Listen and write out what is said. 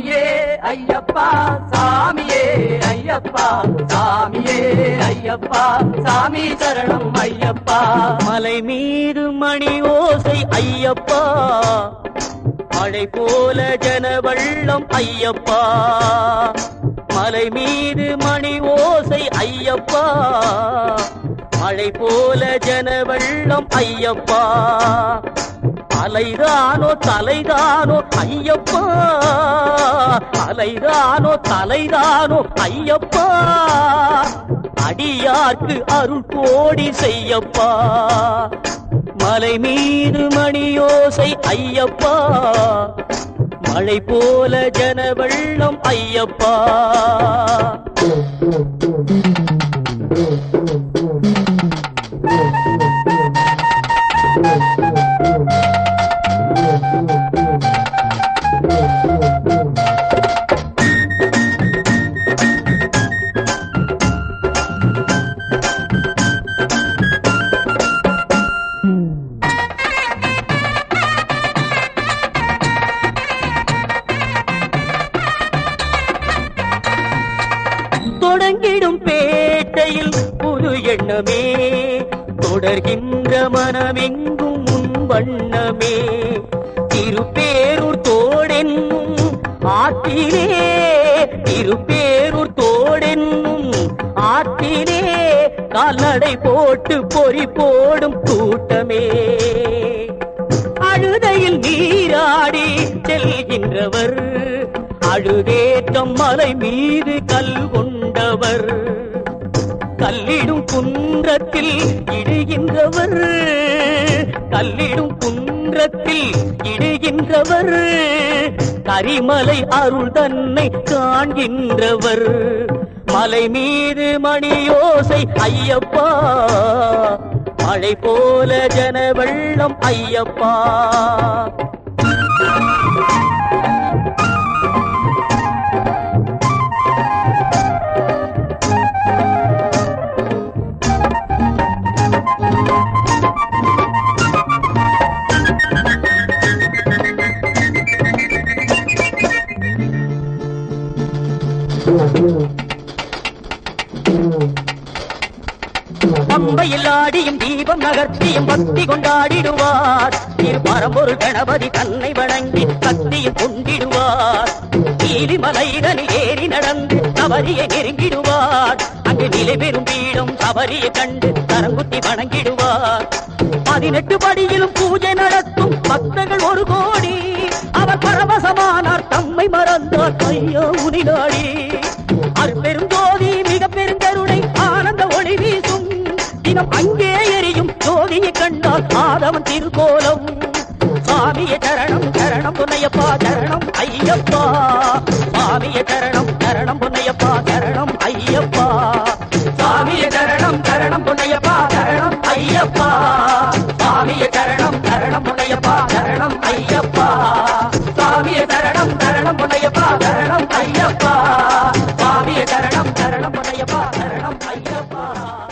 சாமியே ஐயப்பா சாமியே ஐயப்பா சாமியே ஐயப்பா சாமி சரணம் ஐயப்பா மலை மீது மணி ஓசை ஐயப்பா மழை போல ஜனவள்ளம் ஐயப்பா மலை மீது மணி ஓசை ஐயப்பா மழை போல ஜனவள்ளம் ஐயப்பா அலைதானோ தலைதானோ ஐயப்பா அலைதானோ தலைதானோ ஐயப்பா அடியார்க்கு அருள் கோடி செய்யப்பா மலை மீது மணியோசை ஐயப்பா மழை போல ஜனவள்ளம் ஐயப்பா தொடங்கிடும் பேட்டையில் புது எண்ணமே தொடர்கின்ற மனமெங்கும் உன் வண்ணமே திருப்பேரூர் தோடென்னும் ஆற்றிலே திருப்பேரூர் தோடென்னும் ஆற்றிலே கால்நடை போட்டு பொறி போடும் கூட்டமே அழுதையில் நீராடி செல்கின்றவர் அழுதேற்றம் மலை மீது கல் கொண்டவர் கல்லிடும் குன்றத்தில் இடுகின்றவர் கல்லிடும் குன்றத்தில் இடுகின்றவர் கரிமலை அருள் தன்னை காண்கின்றவர் மலை மீது மணியோசை ஐயப்பா மழை போல ஜனவள்ளம் ஐயப்பா பம்பையில் ஆடியும் தீபம் நகர்த்தியும் பக்தி கொண்டாடிடுவார் திருப்பரம்பொரு கணபதி தன்னை வணங்கி சக்தியில் கொண்டிடுவார் நீலிமலைதனில் ஏறி நடந்து சபரியை நெருங்கிடுவார் அங்கு நிலை பெறும் பீடம் சபரியை கண்டு கரங்குத்தி வணங்கிடுவார் பதினெட்டு படியிலும் பூஜை நடத்தும் பக்தர்கள் ஒரு கோடி அவர் பரவசமானார் தம்மை மறந்தார் ஐயா உனிலாடி அருப்பெரும் ஜோதி மிக பெருங்கருணை ஆனந்த ஒளி வீசும் தினம் அங்கே எரியும் ஜோதியை கண்டால் ஆதவன் திருக்கோலம் சுவாமிய சரணம் சரணம் பொன்னையப்பா சரணம் ஐயப்பா சுவாமிய சரணம் சரணம் பொன்னையப்பா சரணம் ஐயப்பா சுவாமிய சரணம் சரணம் பொன்னையப்பா சரணம் ஐயப்பா சுவாமிய சரணம் சரணம் பொன்னையப்பா சரணம் ஐயப்பா சுவாமிய சரணம் சரணம் பொன்னையப்பா சரணம் ஐயப்பா சுவாமிய சரணம் சரணம் பொன்னையப்பா சரணம் ஐயப்பா